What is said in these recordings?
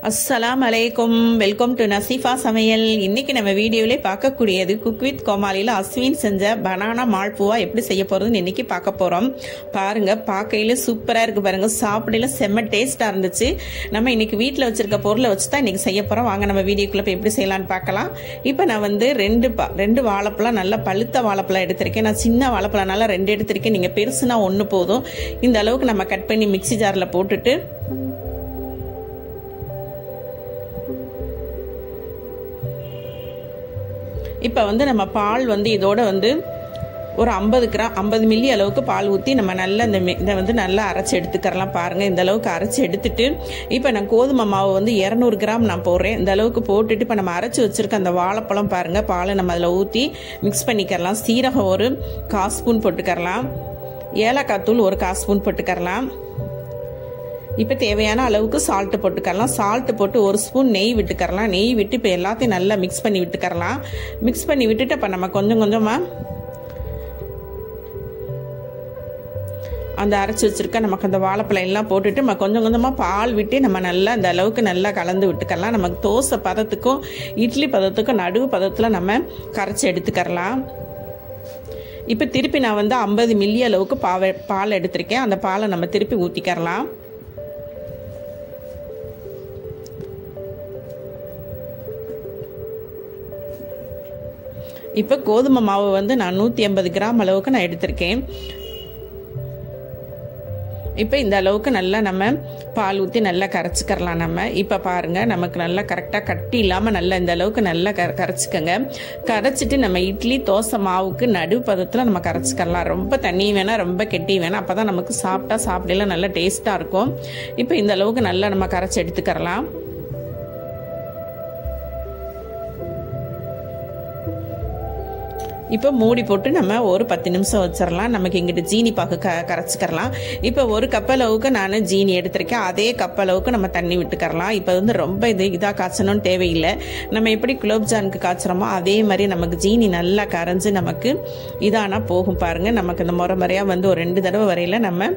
அஸ்ஸலாம் அலைக்கும் welcome to நசீஃபா சமையல் இன்னைக்கு நம்ம வீடியோவிலே பார்க்கக்கூடியது குக் வித் கோமாளியில் அஸ்வின் செஞ்ச பனானா மால்பூவா எப்படி செய்ய போறதுன்னு இன்னைக்கு பார்க்க போறோம் பாருங்க பார்க்கையில சூப்பரா இருக்கு பாருங்க சாப்பிடல செம்ம டேஸ்டா இருந்துச்சு நம்ம இன்னைக்கு வீட்டில் வச்சிருக்க பொருளை வச்சு தான் இன்னைக்கு செய்ய போறோம் வாங்க நம்ம வீடியோக்குள்ள போய் எப்படி செய்யலாம்னு பார்க்கலாம் இப்போ நான் வந்து ரெண்டு ப- ரெண்டு வாழைப்பழம் நல்ல பழுத்த வாழைப்பழம் எடுத்திருக்கேன் நான் சின்ன வாழைப்பழம்னால ரெண்டு எடுத்திருக்கேன் நீங்க பெருசுனா ஒன்று போதும் இந்த அளவுக்கு நம்ம கட் பண்ணி மிக்ஸி ஜாரில் போட்டுட்டு இப்போ வந்து நம்ம பால் வந்து இதோட வந்து ஒரு ஐம்பது கிராம் ஐம்பது மில்லி அளவுக்கு பால் ஊற்றி நம்ம நல்லா இந்த மி- இதை வந்து நல்லா அரைச்சி எடுத்துக்கிறலாம் பாருங்கள் இந்த அளவுக்கு அரைச்சி எடுத்துட்டு இப்போ நான் கோதுமை மாவு வந்து இரநூறு கிராம் நான் போடுறேன் இந்த அளவுக்கு போட்டுட்டு இப்போ நம்ம அரைச்சி வச்சிருக்க அந்த வாழைப்பழம் பாருங்கள் பாலை நம்ம அதில் ஊற்றி மிக்ஸ் பண்ணிக்கிறலாம் சீரகம் ஒரு கால் ஸ்பூன் போட்டுக்கரலாம் ஏலக்காய் தூள் ஒரு கால் ஸ்பூன் போட்டுக்கரலாம் இப்போ தேவையான அளவுக்கு சால்ட்டு போட்டுக்கரலாம் சால்ட்டு போட்டு ஒரு ஸ்பூன் நெய் விட்டுக்கரலாம் நெய் விட்டு இப்போ எல்லாத்தையும் நல்லா மிக்ஸ் பண்ணி விட்டுக்கரலாம் மிக்ஸ் பண்ணி விட்டுட்டு இப்போ நம்ம கொஞ்சம் கொஞ்சமாக அந்த அரைச்சி வச்சிருக்க நமக்கு அந்த வாழைப்பழம் எல்லாம் போட்டுட்டு நம்ம கொஞ்சம் கொஞ்சமாக பால் விட்டு நம்ம நல்லா அந்த அளவுக்கு நல்லா கலந்து விட்டுக்கலாம் நமக்கு தோசை பதத்துக்கும் இட்லி பதத்துக்கும் நடுவு பதத்தில் நம்ம கரைச்சி எடுத்துக்கரலாம் இப்போ திருப்பி நான் வந்து ஐம்பது மில்லி அளவுக்கு பாவை பால் எடுத்திருக்கேன் அந்த பாலை நம்ம திருப்பி ஊற்றிக்கரலாம் இப்போ கோதுமை மாவு வந்து நான் நூற்றி ஐம்பது கிராம் அளவுக்கு நான் எடுத்திருக்கேன் இப்போ இந்த அளவுக்கு நல்லா நம்ம பால் ஊற்றி நல்லா கரைச்சிக்கிறலாம் நம்ம இப்போ பாருங்கள் நமக்கு நல்லா கரெக்டாக கட்டி இல்லாமல் நல்லா இந்த அளவுக்கு நல்லா க கரைச்சிக்கோங்க கரைச்சிட்டு நம்ம இட்லி தோசை மாவுக்கு நடு பதத்தில் நம்ம கரைச்சிக்கலாம் ரொம்ப தண்ணி வேணாம் ரொம்ப கெட்டி வேணாம் அப்போ தான் நமக்கு சாப்பிட்டா சாப்பிடலாம் நல்லா டேஸ்ட்டாக இருக்கும் இப்போ இந்த அளவுக்கு நல்லா நம்ம கரைச்சி எடுத்துக்கிறலாம் இப்போ மூடி போட்டு நம்ம ஒரு பத்து நிமிஷம் வச்சிடலாம் நமக்கு இங்கிட்டு ஜீனி பாகு க கரைச்சிக்கிறலாம் இப்போ ஒரு கப் அளவுக்கு நான் ஜீனி எடுத்திருக்கேன் அதே கப் அளவுக்கு நம்ம தண்ணி விட்டுக்கறலாம் இப்போ வந்து ரொம்ப இது இதாக காய்ச்சணும்னு தேவையில்லை நம்ம எப்படி குலோப்ஜானுக்கு காய்ச்சறோமோ அதே மாதிரி நமக்கு ஜீனி நல்லா கரைஞ்சு நமக்கு இதானா போகும் பாருங்க நமக்கு இந்த முறை முறையாக வந்து ஒரு ரெண்டு தடவை வரையில நம்ம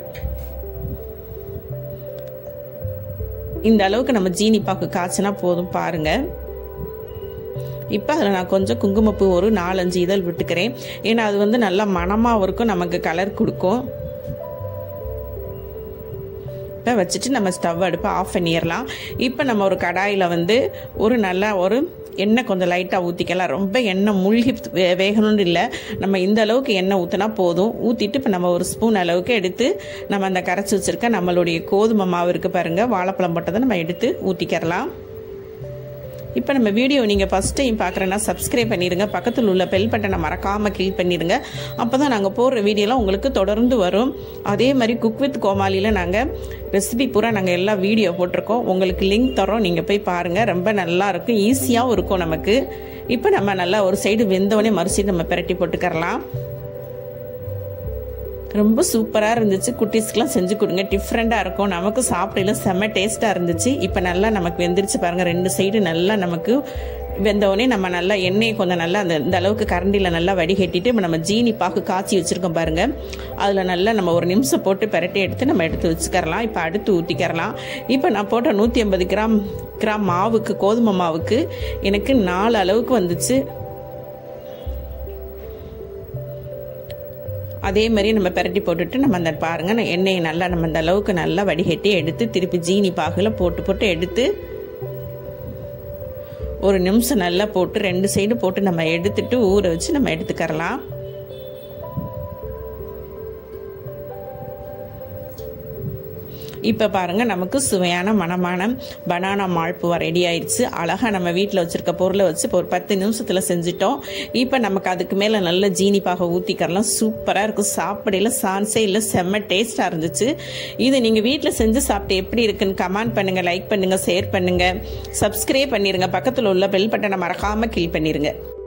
இந்த அளவுக்கு நம்ம ஜீனி பாக்கு காய்ச்சினா போதும் பாருங்கள் இப்போ அதில் நான் கொஞ்சம் குங்குமப்பூ ஒரு நாலஞ்சு இதழ் விட்டுக்கிறேன் ஏன்னா அது வந்து நல்லா மணமாக இருக்கும் நமக்கு கலர் கொடுக்கும் இப்போ வச்சுட்டு நம்ம ஸ்டவ் அடுப்பை ஆஃப் பண்ணிடலாம் இப்போ நம்ம ஒரு கடாயில் வந்து ஒரு நல்ல ஒரு எண்ணெய் கொஞ்சம் லைட்டாக ஊற்றிக்கலாம் ரொம்ப எண்ணெய் மூழ்கி வே- வேகணும்னு இல்லை நம்ம இந்த அளவுக்கு எண்ணெய் ஊற்றினா போதும் ஊற்றிட்டு இப்போ நம்ம ஒரு ஸ்பூன் அளவுக்கு எடுத்து நம்ம அந்த கரைச்சி வச்சுருக்க நம்மளுடைய கோதுமை மாவு இருக்குது பாருங்கள் வாழைப்பழம் போட்டதை நம்ம எடுத்து ஊற்றிக்கிறலாம் இப்போ நம்ம வீடியோ நீங்கள் ஃபஸ்ட் டைம் பார்க்குறேன்னா சப்ஸ்கிரைப் பண்ணிடுங்க பக்கத்தில் உள்ள பெல் பட்டனை மறக்காமல் கிளிக் பண்ணிடுங்க அப்போ தான் நாங்கள் போடுற வீடியோலாம் உங்களுக்கு தொடர்ந்து வரும் அதே மாதிரி குக் வித் கோமாளியில் நாங்கள் ரெசிபி பூரா நாங்கள் எல்லா வீடியோ போட்டிருக்கோம் உங்களுக்கு லிங்க் தரோம் நீங்கள் போய் பாருங்கள் ரொம்ப நல்லா இருக்கும் ஈஸியாகவும் இருக்கும் நமக்கு இப்போ நம்ம நல்லா ஒரு சைடு வெந்தவொடனே மறு சைடு நம்ம பிரட்டி போட்டுக்கரலாம் ரொம்ப சூப்பராக இருந்துச்சு குட்டீஸ்க்குலாம் செஞ்சு கொடுங்க டிஃப்ரெண்ட்டாக இருக்கும் நமக்கு சாப்பிடையில செம்ம டேஸ்ட்டாக இருந்துச்சு இப்போ நல்லா நமக்கு வெந்துருச்சு பாருங்கள் ரெண்டு சைடு நல்லா நமக்கு வெந்தவுடனே நம்ம நல்லா எண்ணெயை கொஞ்சம் நல்லா அந்த இந்த அளவுக்கு கரண்டியில் நல்லா வடிகட்டிட்டு இப்போ நம்ம ஜீனி பாக்கு காய்ச்சி வச்சுருக்கோம் பாருங்கள் அதில் நல்லா நம்ம ஒரு நிமிஷம் போட்டு பெரட்டி எடுத்து நம்ம எடுத்து வச்சுக்கரலாம் இப்போ அடுத்து ஊற்றிக்கிறலாம் இப்போ நான் போட்ட நூற்றி ஐம்பது கிராம் கிராம் மாவுக்கு கோதுமை மாவுக்கு எனக்கு நாலு அளவுக்கு வந்துச்சு அதே மாதிரி நம்ம பெரட்டி போட்டுட்டு நம்ம அந்த பாருங்க நான் எண்ணெயை நல்லா நம்ம அந்த அளவுக்கு நல்லா வடிகட்டி எடுத்து திருப்பி ஜீனி பாகுல போட்டு போட்டு எடுத்து ஒரு நிமிஷம் நல்லா போட்டு ரெண்டு சைடு போட்டு நம்ம எடுத்துட்டு ஊற வச்சு நம்ம எடுத்துக்கறலாம் இப்போ பாருங்க நமக்கு சுவையான மணமான பனானா மால்புவா ரெடி ஆயிடுச்சு அழகாக நம்ம வீட்டில் வச்சிருக்க பொருளை வச்சு இப்போ ஒரு பத்து நிமிஷத்தில் செஞ்சுட்டோம் இப்போ நமக்கு அதுக்கு மேலே நல்ல ஜீனி பாக ஊற்றிக்கரலாம் சூப்பராக இருக்கும் சாப்பிடையில சான்ஸே இல்லை செம்ம டேஸ்ட்டாக இருந்துச்சு இது நீங்கள் வீட்டில் செஞ்சு சாப்பிட்டு எப்படி இருக்குன்னு கமெண்ட் பண்ணுங்கள் லைக் பண்ணுங்கள் ஷேர் பண்ணுங்கள் சப்ஸ்கிரைப் பண்ணிடுங்க பக்கத்தில் உள்ள பெல் பட்டனை மறக்காமல் கிளிக் பண்ணிடுங்க